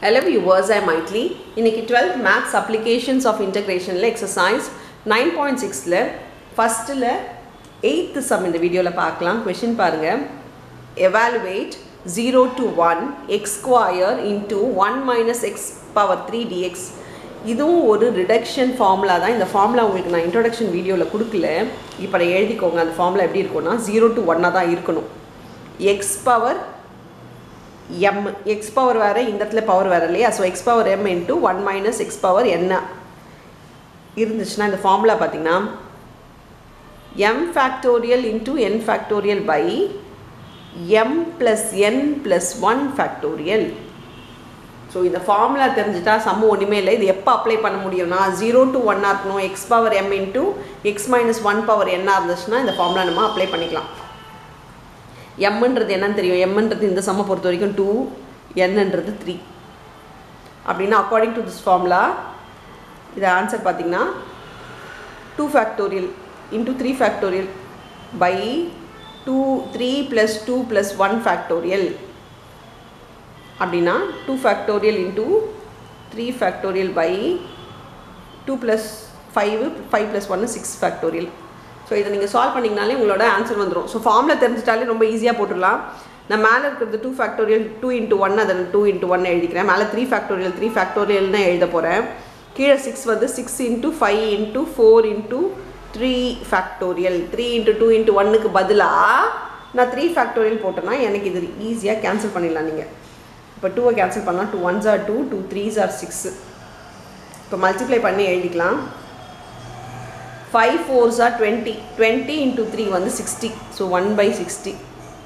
Hello viewers, I am Maitli. இன்னைக்கு 12th Maths Applications of Integrationல exercise 9.6ல ஃபஸ்ட்டில் eighth some இந்த வீடியோவில் பார்க்கலாம் கொஷின் பாருங்க evaluate 0 to 1 x square into 1 minus x power 3 dx இதுவும் ஒரு ரிடக்ஷன் ஃபார்முலா தான் இந்த ஃபார்முலா உங்களுக்கு நான் இன்ட்ரொடக்ஷன் வீடியோவில் கொடுக்கல இப்போ அதை எழுதிக்கோங்க அந்த ஃபார்முலா எப்படி இருக்கும்னா ஜீரோ டு ஒன்னாக தான் இருக்கணும் x power m x power வேறு இந்த இடத்துல பவர் வேறு இல்லையா so x power m into one minus x power என்ன இருந்துச்சுன்னா இந்த ஃபார்முலா பார்த்தீங்கன்னா m factorial into n factorial by m plus n plus one factorial so இந்த ஃபார்முலா தெரிஞ்சுட்டா சம்மு ஒன்றுமே இல்லை இது எப்போ அப்ளை பண்ண முடியும்னா ஜீரோ டு ஒன்னாக இருக்கணும் x power m into x minus one power என்ன இருந்துச்சுன்னா இந்த ஃபார்முலா நம்ம அப்ளை பண்ணிக்கலாம் எம்ன்றது என்னன்னு தெரியும் எம்ன்றது இந்த சம்மை பொறுத்த வரைக்கும் டூ என்னன்றது த்ரீ அப்படின்னா அக்கார்டிங் டு திஸ் ஃபார்முலா இது ஆன்சர் பார்த்தீங்கன்னா two factorial into three factorial by two three plus two plus one factorial அப்படின்னா two factorial into three factorial by two plus five five plus ஒன்று six factorial so இதை நீங்கள் solve பண்ணிங்கனாலே உங்களோட answer வந்துடும் so ஃபார்மில் தெரிஞ்சிட்டாலே ரொம்ப ஈஸியாக போட்டுடலாம் நான் மேலே இருக்கிறது two factorial two into one அதை டூ இன்ட்டு ஒன் எழுதிக்கிறேன் மேலே த்ரீ ஃபேக்டோரியல் த்ரீ ஃபேக்டோரியல் தான் எழுத போகிறேன் கீழே சிக்ஸ் வந்து six into five into four into three factorial three into two into ஒன்னுக்கு பதிலாக நான் த்ரீ ஃபேக்டோரியல் போட்டேன்னா எனக்கு இது ஈஸியாக கேன்சல் பண்ணிடலாம் நீங்கள் இப்போ டூவை கேன்சல் பண்ணால் two ones are two two threes are six இப்போ மல்டிப்ளை பண்ணி எழுதிக்கலாம் five fours are twenty twenty into three வந்து sixty so one by sixty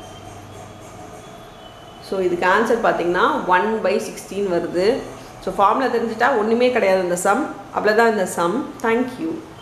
so இதுக்கு ஆன்சர் பார்த்தீங்கன்னா ஒன் பை சிக்ஸ்டீன் வருது ஸோ ஃபார்முலா தெரிஞ்சுட்டா ஒன்றுமே கிடையாது இந்த சம் அவ்வளோதான் இந்த சம் தேங்க்யூ